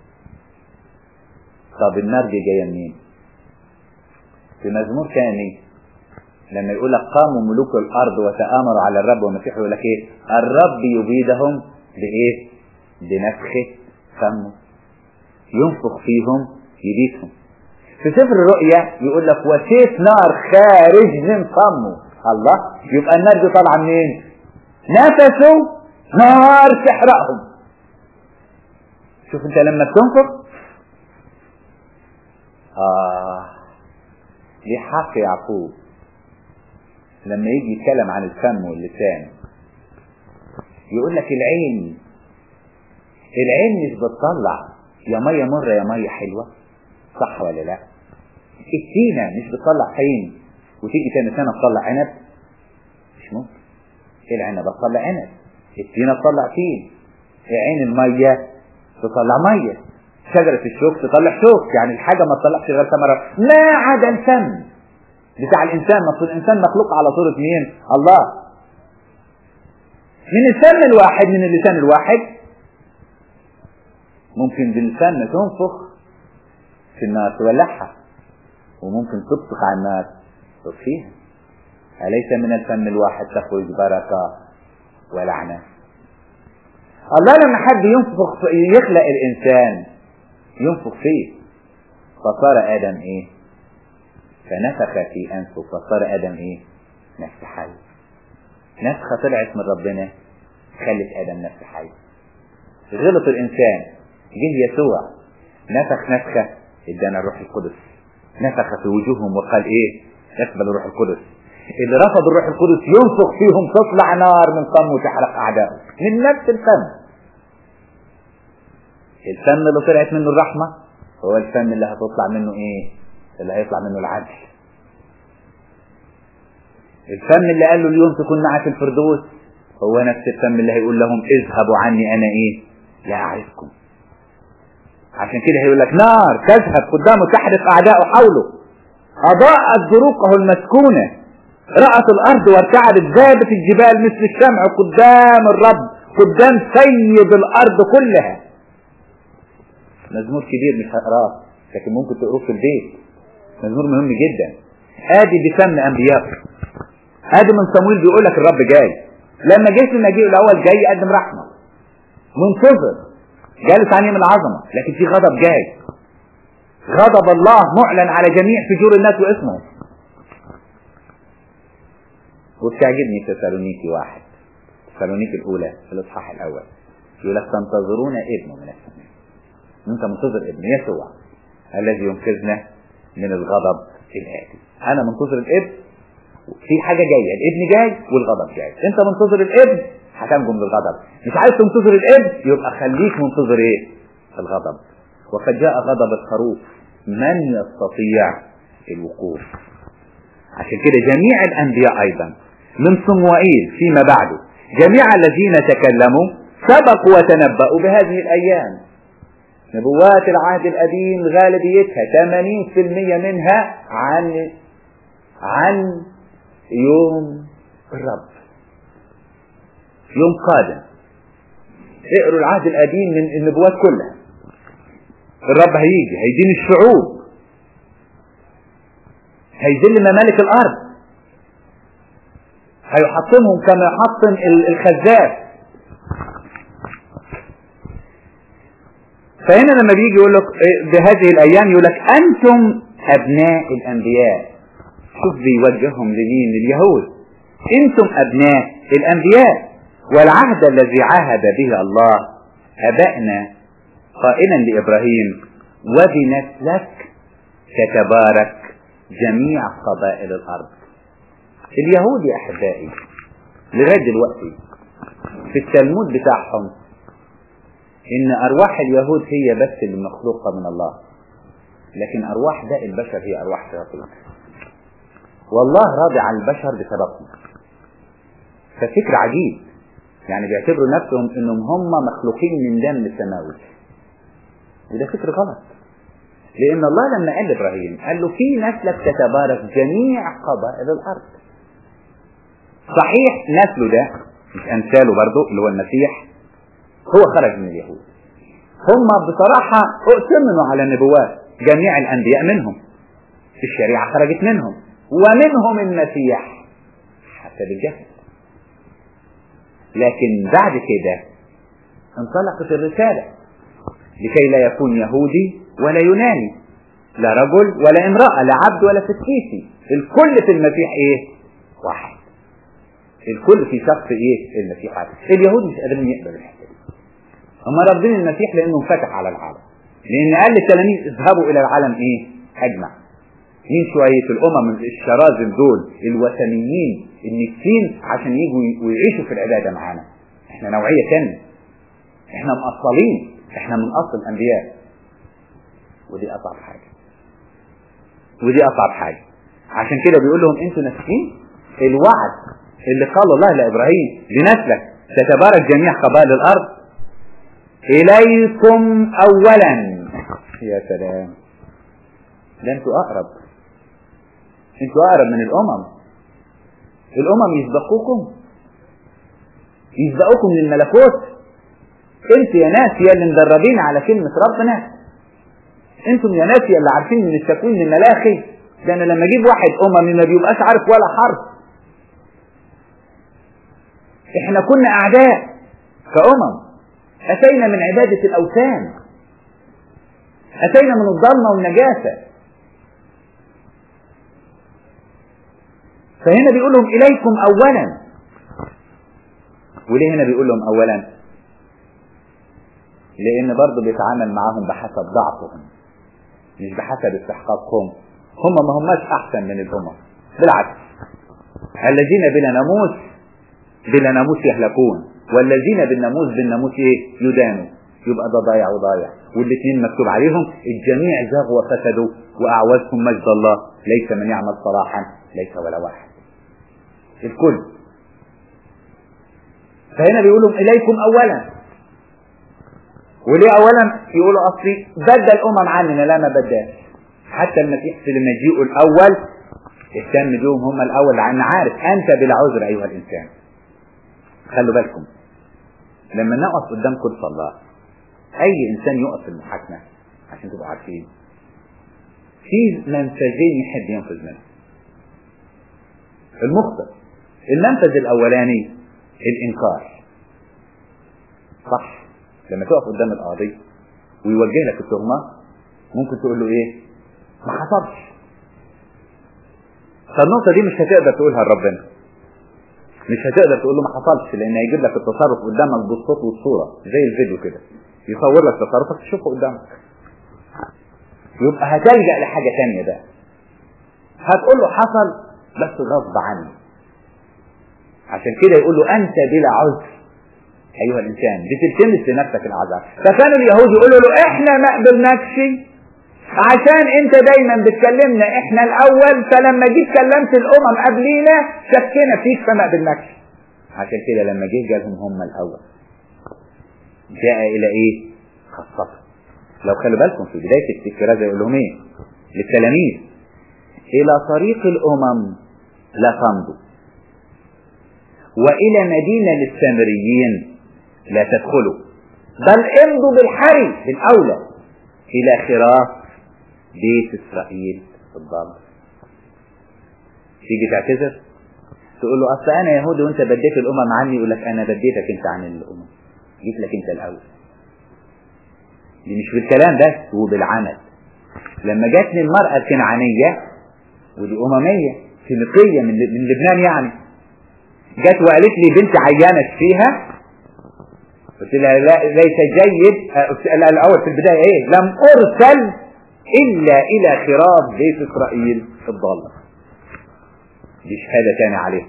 طب النار دي جايه منين في مزمور ثاني لما يقول لك قاموا ملوك الارض وتآمروا على الرب والمسيح يقول لك ايه الرب يبيدهم بايه بنفخه فمه ينفخ فيهم يبيدهم في سفر الرؤيا يقول لك وسيف نار خارج من فمه الله يبقى النار دي طالعه منين نفسه نار تحرقهم شوف انت لما بتنفخ آه ليه حق يعقوب لما يجي يتكلم عن الفم واللسان يقول لك العين العين مش بتطلع يا ميه مره يا ميه حلوه صح ولا لا السينه مش بتطلع عين وتيجي تاني سنه تطلع عنب مش ممكن العنبة تطلع عنب التينة تطلع تين عين المية تطلع مية شجرة الشوك تطلع شوك يعني الحاجة ما تطلعش غير ثمرة ما عدا الفم بتاع الإنسان مصر الإنسان مخلوق على صورة مين الله من الفم الواحد من اللسان الواحد ممكن بالفم تنفخ في النار تولعها وممكن تطبخ على النار تطفيها أليس من الفم الواحد تخرج بركة ولعنة الله لما حب ينفخ يخلق الإنسان ينفخ فيه فصار آدم إيه فنفخ في أنفه فصار آدم إيه نفس حي نفخة طلعت من ربنا خلت آدم نفس حي غلط الإنسان جه يسوع نفخ نفخة ادانا الروح القدس نفخ في وجوههم وقال ايه اقبل الروح القدس اللي رفض الروح القدس ينفخ فيهم تطلع نار من فمه وتحرق اعدائه من نفس الفم الفم اللي طلعت منه الرحمة هو الفم اللي هتطلع منه ايه اللي هيطلع منه العدل الفم اللي قال له اليوم تكون معك في الفردوس هو نفس الفم اللي هيقول لهم اذهبوا عني انا ايه لا اعرفكم عشان كده هيقول لك نار تذهب قدامه تحرق اعداءه حوله اضاءت ذروقه المسكونه رأت الارض وارتعدت ذابت الجبال مثل الشمع قدام الرب قدام سيد الارض كلها مزمور كبير مش هقراه لكن ممكن تقروه في البيت مزمور مهم جدا ادي بفم انبياء ادي من صمويل بيقول لك الرب جاي لما جه في المجيء الاول جاي يقدم رحمه منتظر جالس عن يمين العظمه لكن في غضب جاي غضب الله معلن على جميع فجور الناس واسمه وبتعجبني تسالونيكي واحد تسالونيكي الاولى في الاصحاح الاول يقول لك تنتظرون ابنه من السماء انت منتظر ابن يسوع الذي ينقذنا من الغضب الآتي انا منتظر الابن في حاجة جاية الابن جاي والغضب جاي انت منتظر الابن هتنجو من الغضب مش عايز تنتظر الابن يبقى خليك منتظر ايه الغضب وقد جاء غضب الخروف من يستطيع الوقوف عشان كده جميع الانبياء ايضا من صموئيل فيما بعده جميع الذين تكلموا سبقوا وتنبأوا بهذه الايام نبوات العهد القديم غالبيتها 80% منها عن عن يوم الرب يوم قادم اقروا العهد القديم من النبوات كلها الرب هيجي هيدين الشعوب هيذل ممالك الارض هيحطمهم كما يحطم الخزاف فهنا لما بيجي يقول لك بهذه الايام يقول لك انتم ابناء الانبياء شوف بيوجههم لمين لليهود انتم ابناء الانبياء والعهد الذي عهد به الله ابائنا قائلا لابراهيم وبنسلك تتبارك جميع قبائل الارض اليهود يا احبائي لغايه دلوقتي في التلمود بتاعهم ان ارواح اليهود هي بس اللي مخلوقه من الله لكن ارواح باقي البشر هي ارواح شياطين والله راضي عن البشر بسببهم ففكر عجيب يعني بيعتبروا نفسهم انهم هم مخلوقين من دم سماوي وده فكر غلط لان الله لما قال لابراهيم قال له في نسلك تتبارك جميع قبائل الارض صحيح نسله ده مش امثاله برضه اللي هو المسيح هو خرج من اليهود هم بصراحة اؤتمنوا على النبوات جميع الانبياء منهم الشريعة خرجت منهم ومنهم المسيح حتى بالجسد لكن بعد كده انطلقت الرسالة لكي لا يكون يهودي ولا يوناني لا رجل ولا امرأة لا عبد ولا فتيسي الكل في المسيح ايه واحد الكل في شخص ايه المسيح واحد اليهود مش قادرين يقبلوا الحته دي هم رافضين المسيح لانه انفتح على العالم لان قال للتلاميذ اذهبوا الى العالم ايه اجمع مين شوية الأمم الشراذم دول الوثنيين النكسين عشان يجوا ويعيشوا في العبادة معانا احنا نوعية تانية احنا مأصلين احنا من أصل الأنبياء ودي أصعب حاجة ودي أصعب حاجة عشان كده بيقول لهم انتوا ناسيين الوعد اللي قال الله لابراهيم لنسلك تتبارك جميع قبائل الارض اليكم اولا يا سلام ده انتوا اقرب انتوا اقرب من الامم الامم يسبقوكم يسبقوكم للملكوت انتوا يا ناس يا اللي مدربين على كلمة ربنا انتم يا ناس يا اللي عارفين من التكوين من ملاخي ده انا لما اجيب واحد اممي ما بيبقاش عارف ولا حرف احنا كنا اعداء كأمم اتينا من عبادة الاوثان اتينا من الظلمة والنجاسة فهنا بيقول لهم اليكم اولا وليه هنا بيقول لهم اولا لان برضه بيتعامل معاهم بحسب ضعفهم مش بحسب استحقاقهم هم ما هماش احسن من الامم بالعكس الذين بلا ناموس بلا ناموس يهلكون والذين بالناموس بالناموس ايه يدانوا يبقى ده ضايع وضايع والاثنين مكتوب عليهم الجميع زاغوا وفسدوا واعوزهم مجد الله ليس من يعمل صلاحا ليس ولا واحد الكل فهنا بيقولوا اليكم اولا وليه اولا يقولوا اصلي بدل الامم عننا لا ما بداش حتى المسيح في مجيئه الاول اهتم بيهم هم الاول لان عارف انت بلا عذر ايها الانسان خلوا بالكم لما نقف قدام كرسي الله اي انسان يقف في المحاكمه عشان تبقوا عارفين في منفذين يحب ينفذ منهم المخطئ المنفذ الاولاني الانكار صح لما تقف قدام القاضي ويوجه لك التهمة ممكن تقول له ايه ما حصلش فالنقطة دي مش هتقدر تقولها لربنا مش هتقدر تقول له ما حصلش لان هيجيب لك التصرف قدامك بالصوت والصورة زي الفيديو كده يصور لك تصرفك تشوفه قدامك يبقى هتلجأ لحاجة تانية بقى هتقول له حصل بس غصب عني عشان كده يقول له انت بلا عذر ايها الانسان بتلتمس لنفسك العذاب فكانوا اليهود يقولوا له احنا ما قبلناكش عشان انت دايما بتكلمنا احنا الاول فلما جيت كلمت الامم قبلينا شكينا فيك فما قبلناكش عشان كده لما جه جالهم هم الاول جاء الى ايه خاصة لو خلوا بالكم في بداية التذكيرات يقول لهم ايه للتلاميذ الى طريق الامم لا تمضوا والى مدينة للسامريين لا تدخلوا بل امضوا بالحري بالاولى الى خراف بيت اسرائيل الضال تيجي تعتذر تقول له اصل انا يهودي وانت بديت الامم عني يقول لك انا بديتك انت عن الامم جيت لك انت الاول دي مش بالكلام بس وبالعمل لما جاتني المرأة الكنعانية ودي أممية فينيقية من من لبنان يعني جت وقالت لي بنت عيانة فيها قلت لها لا ليس جيد لا الأول في البداية إيه لم أرسل إلا إلى خراب بيت إسرائيل الضالة دي شهادة تاني عليه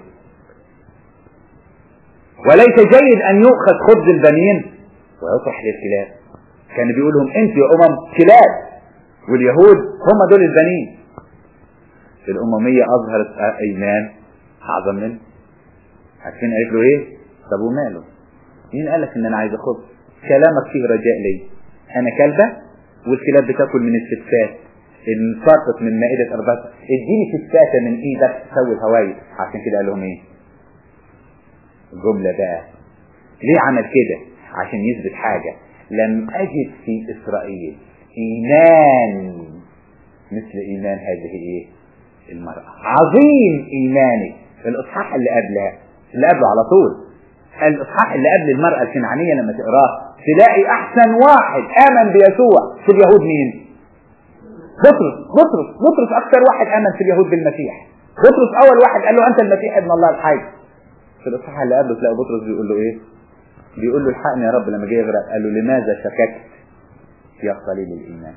وليس جيد أن يؤخذ خبز البنين ويطرح للكلاب كان بيقول لهم أنت يا أمم كلاب واليهود هم دول البنين الأممية أظهرت إيمان أعظم منه عارفين قالت له إيه؟ طب وماله؟ مين قال لك إن أنا عايز خبز؟ كلامك فيه رجاء لي أنا كلبة والكلاب بتاكل من السفات انفرطت من مائدة أربعة اديني سفاتة من إيدك تسوي الهواي عشان كده قال لهم إيه؟ الجملة بقى ليه عمل كده؟ عشان يثبت حاجة لم أجد في إسرائيل إيمان مثل إيمان هذه إيه؟ المرأة عظيم إيمانك الإصحاح اللي قبلها اللي قبله على طول الإصحاح اللي قبل المرأة الكنعانية لما تقراه تلاقي أحسن واحد آمن بيسوع في اليهود مين؟ بطرس بطرس بطرس أكثر واحد آمن في اليهود بالمسيح بطرس أول واحد قال له أنت المسيح ابن الله الحي في الإصحاح اللي قبله تلاقي بطرس بيقول له إيه؟ بيقول له الحقني يا رب لما جه يغرق قال له لماذا شككت يا قليل الإيمان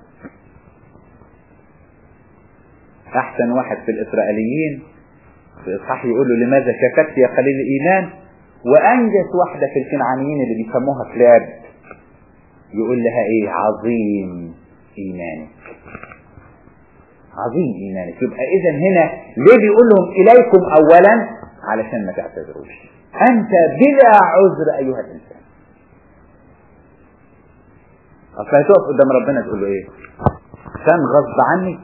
أحسن واحد في الإسرائيليين في إصحاح يقول له لماذا شككت يا قليل الإيمان وأنجس واحدة في الكنعانيين اللي بيسموها كلاب يقول لها إيه عظيم إيمانك عظيم إيمانك يبقى إذا هنا ليه بيقول لهم إليكم أولا علشان ما تعتذروش انت بلا عذر ايها الانسان اصل هتقف قدام ربنا تقول له ايه كان غصب عني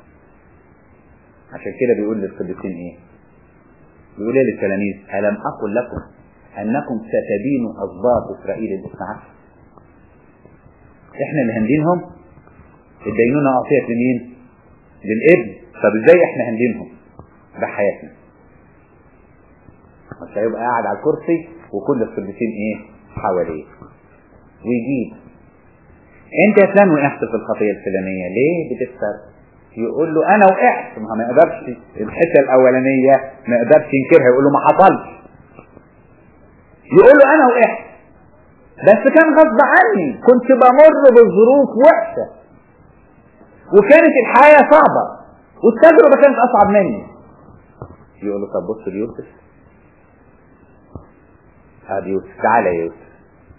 عشان كده بيقول للقديسين ايه بيقول ايه للتلاميذ الم اقل لكم انكم ستدينوا اسباط اسرائيل الاثنى عشر احنا اللي هندينهم الدينونة اعطيت لمين للابن طب ازاي احنا هندينهم بحياتنا مش هيبقى قاعد على الكرسي وكل القديسين ايه حواليه ويجيب انت يا فلان وقعت في الخطيه الفلانيه ليه بتكسر يقول له انا وقعت ما ما يقدرش الحته الاولانيه ما يقدرش ينكرها يقول له ما حصلش يقول له انا وقعت بس كان غصب عني كنت بمر بظروف وحشه وكانت الحياه صعبه والتجربه كانت اصعب مني يقول له طب بص ليوسف هذا يوسف تعالى يا يوسف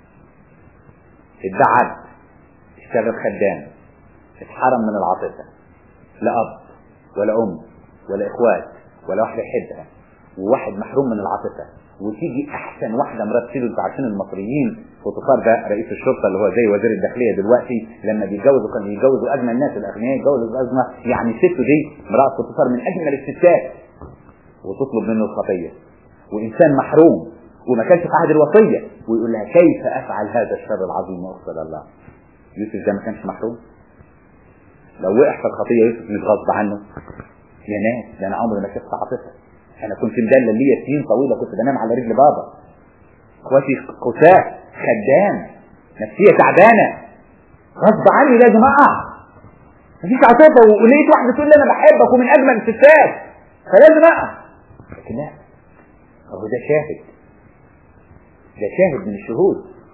ادعى عبد اشتغل خدام اتحرم من العاطفة لا أب ولا أم ولا إخوات ولا واحدة يحبها وواحد محروم من العاطفة وتيجي أحسن واحدة مرات سيدو انتوا عارفين المصريين فوتوفار ده رئيس الشرطة اللي هو زي وزير الداخلية دلوقتي لما بيتجوزوا كانوا بيتجوزوا أجمل الناس الأغنياء يتجوزوا أجمل يعني سته دي امرأة فوتوفار من أجمل الستات وتطلب منه الخطية وإنسان محروم وما كانش في عهد الوصية ويقول لها كيف أفعل هذا الشر العظيم وأقصد الله يوسف ده ما كانش محروم لو وقع في الخطيه يوسف مش غصب عنه يا ناس ده انا عمري ما شفت عاطفه انا كنت مدلل ليا سنين طويله كنت بنام على رجل بابا اخواتي قساء خدام نفسيه تعبانه غصب عني لازم اقع مفيش عاطفه ولقيت واحده تقول لي انا بحبك ومن اجمل الستات فلازم اقع لكن لا هو ده شاهد ده شاهد من الشهود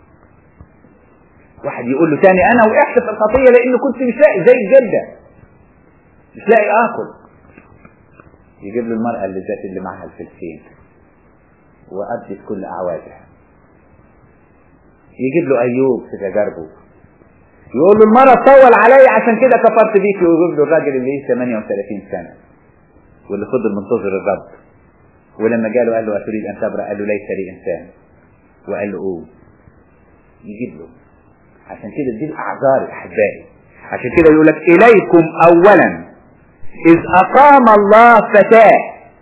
واحد يقول له تاني انا وقعت في الخطيه لان كنت مش لاقي زي الجده مش لاقي اكل يجيب له المراه اللي ذات اللي معاها الفلسين وأدت كل أعوادها يجيب له أيوب في تجاربه يقول له المرة طول علي عشان كده كفرت بيك ويجيب له الراجل اللي ايه 38 سنة واللي فضل منتظر الرب ولما جاله قال له أتريد أن تبرأ قال له ليس لي إنسان وقال له قوم يجيب له عشان كده دي الأعذار أحبائي عشان كده يقول لك إليكم أولا إذ أقام الله فتاة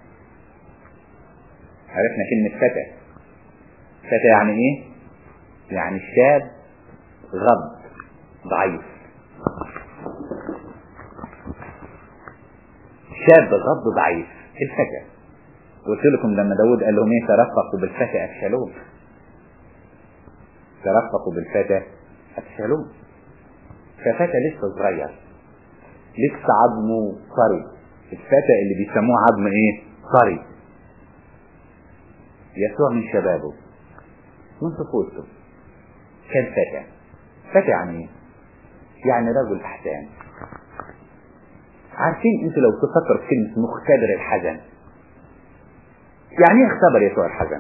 عرفنا كلمة فتاة فتاة يعني إيه؟ يعني شاب غض ضعيف شاب غض ضعيف الفتى قلت لكم لما داود قال لهم ايه ترفقوا بالفتى افشلون ترفقوا بالفتى افشلون ففتى لسه صغير لسه عظمه طري الفتى اللي بيسموه عظم ايه طري يسوع من شبابه من طفولته كان فتى فتى يعني ايه يعني رجل احسان عارفين انتوا لو تفكروا في كلمة مختبر الحزن يعني ايه اختبر يسوع الحزن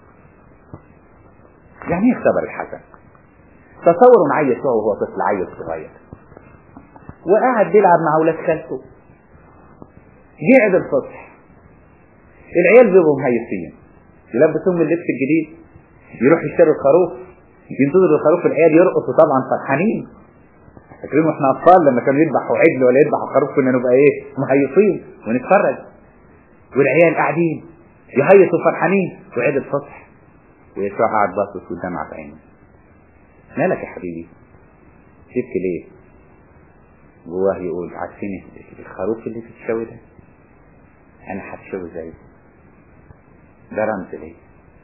يعني ايه اختبر الحزن تصوروا معايا يسوع وهو طفل عيل صغير وقاعد بيلعب مع اولاد خالته جه عيد الفصح العيال بيبقوا مهيسين يلبسوهم اللبس الجديد يروح يشتروا الخروف ينتظروا الخروف العيال يرقصوا طبعا فرحانين فاكرين واحنا اطفال لما كانوا يذبحوا عجل ولا يذبحوا خروف كنا نبقى ايه مهيصين ونتفرج والعيال قاعدين يهيصوا فرحانين وعيد الفصح ويسوع قاعد باصص والدمعة في عينه مالك يا حبيبي تبكي ليه جواه يقول عارفين الخروف اللي في الشوي ده انا هتشوي زيه ده رمز ليه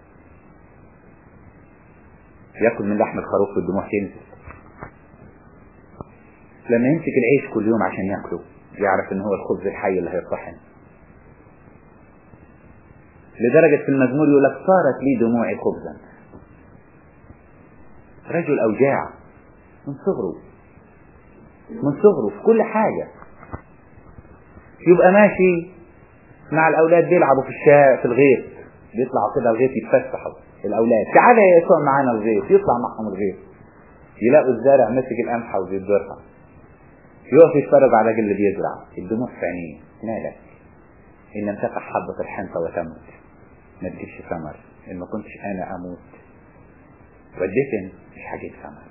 ياكل من لحم الخروف والدموع تنزل لما يمسك العيش كل يوم عشان ياكله يعرف ان هو الخبز الحي اللي هيطحن لدرجة في المزمور يقول لك صارت لي دموعي خبزا رجل أوجاع من صغره من صغره في كل حاجة يبقى ماشي مع الأولاد بيلعبوا في الشارع في الغيط بيطلعوا كده الغيط يتفسحوا الأولاد تعالى يا يسوع معانا الغيط يطلع معهم الغيط يلاقوا الزارع ماسك القمحة وبيدورها يقف يتفرج على الراجل اللي بيزرع الدموع في عينيه مالك إن لم تقع حبة الحنطة وتمت ما تجيبش ثمر ان ما كنتش انا اموت والدفن مش هجيب ثمر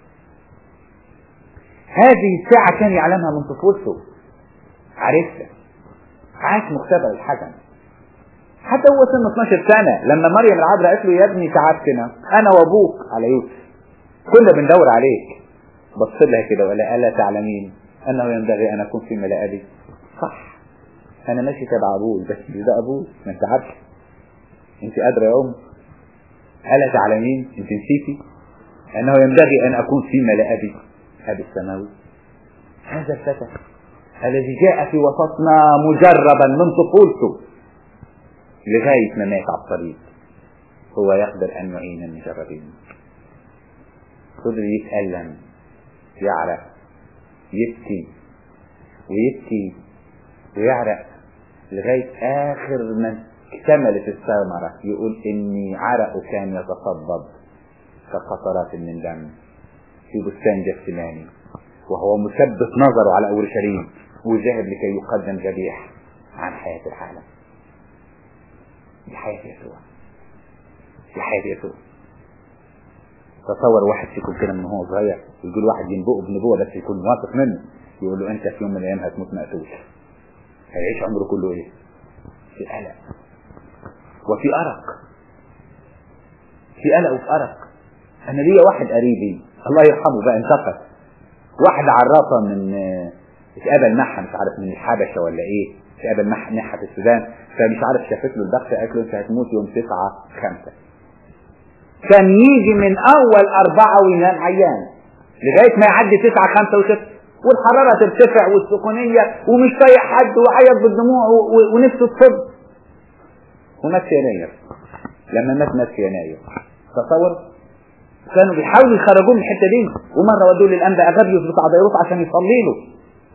هذه الساعة كان يعلمها من طفولته عرفها عاش مختبر الحزن حتى هو سن 12 سنة لما مريم العذراء قالت له يا ابني تعبتنا انا وابوك على يوسف كنا بندور عليك بص لها كده ولا الا تعلمين انه ينبغي ان اكون في ملا ابي صح انا ماشي تبع ابوي بس مش ده ابوي ما انت عارف انت قادرة يا ام الا تعلمين انت نسيتي انه ينبغي ان اكون في ملا ابي ابي السماوي هذا الفتى الذي جاء في وسطنا مجربا من طفولته لغاية ما مات على الطريق هو يقدر أن يعين المجربين قدر يتألم يعرق يبكي ويبكي ويعرق لغاية آخر ما اكتملت الثمرة يقول إني عرق كان يتصبب كقطرات من دم في بستان جثماني وهو مثبت نظره على أورشليم وذهب لكي يقدم ذبيح عن حياة العالم دي حياة يسوع دي حياة يسوع تصور واحد فيكم كده من هو صغير يقول واحد ينبؤه بنبوة بس يكون واثق منه يقول له انت في يوم من الايام هتموت مقتول هيعيش عمره كله ايه في قلق وفي ارق في قلق وفي ارق انا ليا واحد قريبي الله يرحمه بقى انتقل واحدة عرافة من اتقابل معها مش عارف من الحبشة ولا ايه اتقابل معها معها في السودان فمش عارف شافت له البخت قالت له انت هتموت يوم تسعة خمسة كان يجي من اول اربعة وينام عيان لغاية ما يعدي تسعة خمسة وستة والحرارة ترتفع والسخونية ومش طايق حد وعيط بالدموع ونفسه تصب ومات في يناير لما مات مات في يناير تصور كانوا بيحاولوا يخرجوه من الحته دي ومره ودوه للانبا اغابيوس بتاع بيروت عشان يصلي له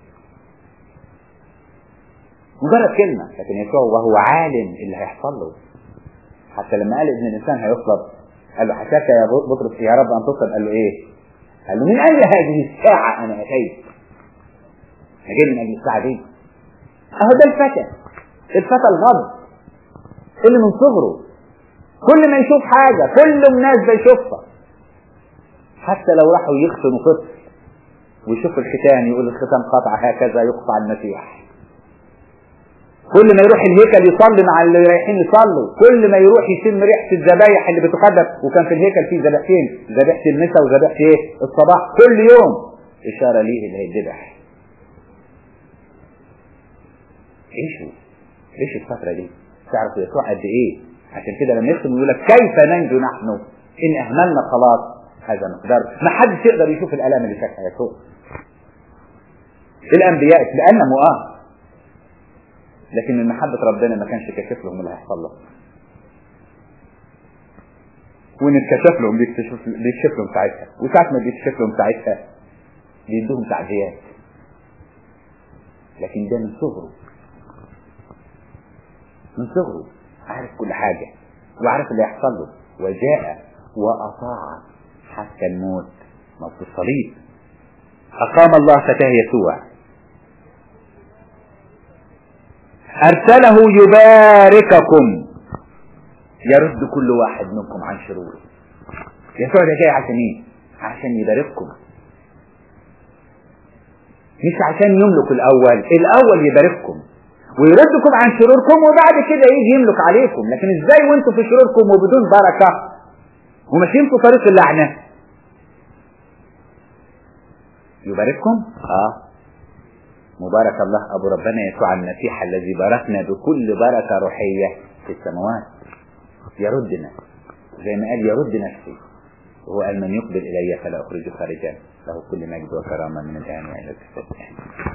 مجرد كلمه لكن يسوع وهو عالم اللي هيحصل له حتى لما قال ابن الانسان هيصلب قال له حكاك يا بطرس يا رب ان تصلب قال له ايه؟ قال له من اجل هذه الساعه انا اتيت اجي من اجل الساعه دي اهو ده الفتى الفتى الغض اللي من صغره كل ما يشوف حاجه كل الناس بيشوفها حتى لو راحوا يختنوا طفل ويشوف الختان يقول الختان قطع هكذا يقطع المسيح كل ما يروح الهيكل يصلي مع اللي رايحين يصلوا كل ما يروح يشم ريحه الذبايح اللي بتقدم وكان في الهيكل في ذبيحتين ذبيحه المساء وذبيحه ايه الصباح كل يوم اشاره ليه اللي هيتذبح عيشوا عيشوا الفتره دي تعرفوا يسوع قد ايه عشان كده لما يختم يقول لك كيف ننجو نحن ان اهملنا خلاص هذا مقدار ما حدش يقدر يشوف الالام اللي شافها يسوع الانبياء لانهم اه لكن من محبة ربنا ما كانش كاشف لهم اللي هيحصل لهم وان اتكشف لهم بيكشف بيكشف لهم ساعتها وساعة ما بيكشف لهم ساعتها بيدوهم تعزيات لكن ده من صغره من صغره عارف كل حاجة وعارف اللي هيحصل له وجاء وأطاع حتى الموت موت الصليب أقام الله فتاه يسوع أرسله يبارككم يرد كل واحد منكم عن شروره يسوع ده جاي عشان ايه عشان يبارككم مش عشان يملك الاول الاول يبارككم ويردكم عن شروركم وبعد كده يجي يملك عليكم لكن ازاي وانتم في شروركم وبدون بركه وماشيين في طريق اللعنه يبارككم اه مبارك الله أبو ربنا يسوع المسيح الذي باركنا بكل بركة روحية في السماوات يردنا زي ما قال يرد نفسي وهو قال من يقبل إلي فلا أخرجه خارجا له كل مجد وكرامة من الآن وإلى الأبد